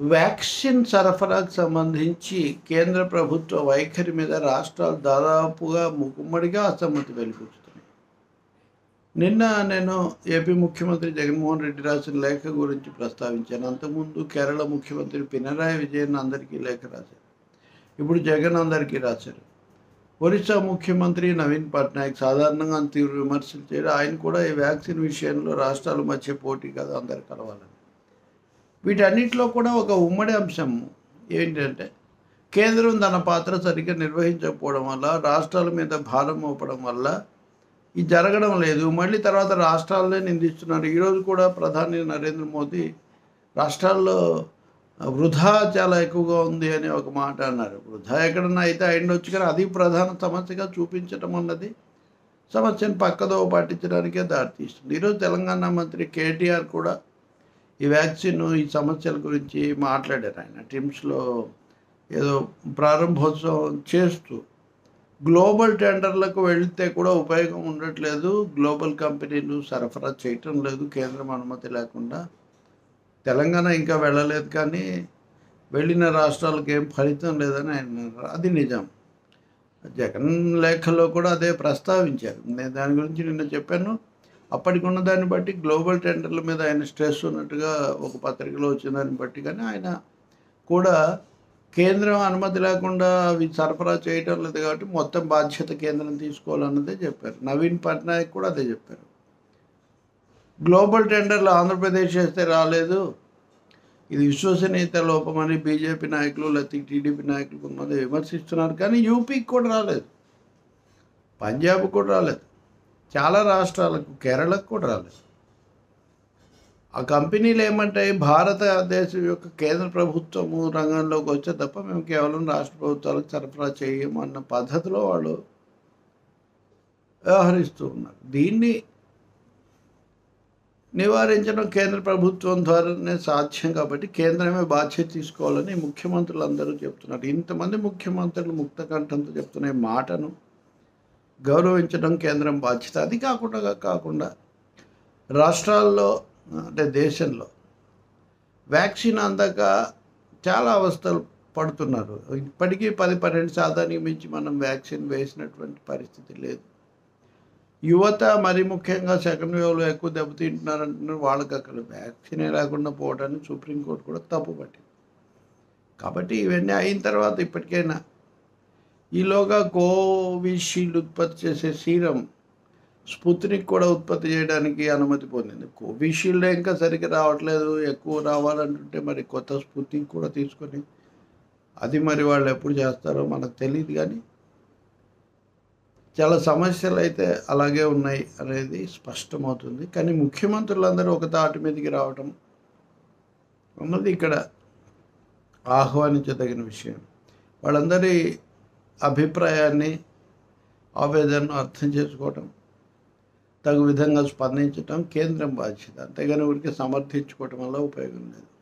Vaccine సరఫరాకు సంబంధించి కేంద్ర ప్రభుత్వ వైఖరి మీద రాష్ట్రాలు దాదాపుగా ముక్కుమ్మడిగా అసమ్మతి వెలిపిస్తున్నాయి నిన్న నేను ఏపీ ముఖ్యమంత్రి జగన్మోహన్ రెడ్డి రాసిన లేఖ గురించి ప్రస్తావించాను అంతకుముందు కేరళ ముఖ్యమంత్రి పినరాయి విజయన్ అందరికీ లేఖ రాశారు ఇప్పుడు జగన్ అందరికీ రాశారు ఒరిస్సా ముఖ్యమంత్రి నవీన్ పట్నాయక్ సాధారణంగా తీవ్ర విమర్శలు చేయడం ఆయన కూడా ఈ వ్యాక్సిన్ విషయంలో రాష్ట్రాల మధ్య పోటీ కాదు అందరు కలవాలని వీటన్నిటిలో కూడా ఒక ఉమ్మడి అంశం ఏంటంటే కేంద్రం తన పాత్ర సరిగ్గా నిర్వహించకపోవడం వల్ల రాష్ట్రాల మీద భారం మోపడం వల్ల ఇది జరగడం లేదు మళ్ళీ తర్వాత రాష్ట్రాలనే నిందిస్తున్నారు ఈరోజు కూడా ప్రధాని నరేంద్ర మోదీ రాష్ట్రాల్లో వృధా చాలా ఎక్కువగా ఉంది అని ఒక మాట అన్నారు వృధా ఎక్కడన్నా అయితే అయిండొచ్చు కానీ అది ప్రధాన సమస్యగా చూపించడం అన్నది సమస్యను పక్కదో పట్టించడానికే దారితీస్తుంది ఈరోజు తెలంగాణ మంత్రి కేటీఆర్ కూడా ఈ వ్యాక్సిన్ ఈ సమస్యల గురించి మాట్లాడారు ఆయన టిమ్స్లో ఏదో ప్రారంభోత్సవం చేస్తూ గ్లోబల్ టెండర్లకు వెళితే కూడా ఉపయోగం ఉండట్లేదు గ్లోబల్ కంపెనీలు సరఫరా చేయటం లేదు కేంద్రం అనుమతి లేకుండా తెలంగాణ ఇంకా వెళ్ళలేదు కానీ వెళ్ళిన రాష్ట్రాలకు ఏం ఫలితం లేదని ఆయన అన్నారు. అది నిజం జగన్ లేఖలో కూడా అదే ప్రస్తావించారు నేను దాని గురించి నిన్న చెప్పాను అప్పటికి ఉన్న దాన్ని బట్టి గ్లోబల్ టెండర్ల మీద ఆయన స్ట్రెస్ ఉన్నట్టుగా ఒక పత్రికలో వచ్చిన దాన్ని బట్టి కానీ ఆయన కూడా కేంద్రం అనుమతి లేకుండా అవి సరఫరా చేయటం లేదు కాబట్టి మొత్తం బాధ్యత కేంద్రం తీసుకోవాలన్నదే చెప్పారు నవీన్ పట్నాయక్ కూడా అదే చెప్పారు గ్లోబల్ టెండర్లు ఆంధ్రప్రదేశ్ చేస్తే రాలేదు ఇది విశ్వసనీయత లోపమని బీజేపీ నాయకులు లేకపోతే టీడీపీ నాయకులు కొంతమంది విమర్శిస్తున్నారు కానీ యూపీకి కూడా రాలేదు పంజాబ్ కూడా రాలేదు చాలా రాష్ట్రాలకు కేరళకు కూడా రాలేదు ఆ కంపెనీలు ఏమంటాయి భారతదేశం యొక్క కేంద్ర ప్రభుత్వము రంగంలోకి వచ్చే తప్ప మేము కేవలం రాష్ట్ర ప్రభుత్వాలకు సరఫరా చేయము అన్న పద్ధతిలో వాళ్ళు వ్యవహరిస్తూ ఉన్నారు దీన్ని నివారించడం కేంద్ర ప్రభుత్వం ద్వారానే సాధ్యం కాబట్టి కేంద్రమే బాధ్యత తీసుకోవాలని ముఖ్యమంత్రులు అందరూ చెప్తున్నారు ఇంతమంది ముఖ్యమంత్రులు ముక్త కంఠంతో చెప్తున్న ఈ మాటను గౌరవించడం కేంద్రం బాధ్యత అది కాకుండా కాకుండా రాష్ట్రాల్లో అంటే దేశంలో వ్యాక్సిన్ అందక చాలా అవస్థలు పడుతున్నారు ఇప్పటికీ పది పన్నెండు శాతానికి మించి మనం వ్యాక్సిన్ వేసినటువంటి పరిస్థితి లేదు యువత మరి ముఖ్యంగా సెకండ్ వేవ్లో ఎక్కువ దెబ్బతింటున్నారు అంటున్నారు వాళ్ళకి అక్కడ వ్యాక్సినే రాకుండా పోవడానికి సుప్రీంకోర్టు కూడా తప్పు పట్టింది కాబట్టి ఇవన్నీ అయిన తర్వాత ఇప్పటికైనా ఈలోగా కోవిషీల్డ్ ఉత్పత్తి చేసే సీరం స్పుత్నిక్ కూడా ఉత్పత్తి చేయడానికి అనుమతి పొందింది కోవిషీల్డ్ ఇంకా సరిగ్గా రావట్లేదు ఎక్కువ రావాలంటుంటే మరి కొత్త స్పుత్నిక్ కూడా తీసుకొని అది మరి వాళ్ళు ఎప్పుడు చేస్తారో మనకు తెలియదు కానీ చాలా సమస్యలు అయితే అలాగే ఉన్నాయి అనేది స్పష్టమవుతుంది కానీ ముఖ్యమంత్రులందరూ ఒక తాటి మీదకి రావటం అన్నది ఇక్కడ ఆహ్వానించదగిన విషయం వాళ్ళందరి అభిప్రాయాన్ని ఆవేదనను అర్థం చేసుకోవటం తగు విధంగా స్పందించటం కేంద్రం బాధ్యత అంతేగాని ఊరికి సమర్థించుకోవటం వల్ల ఉపయోగం లేదు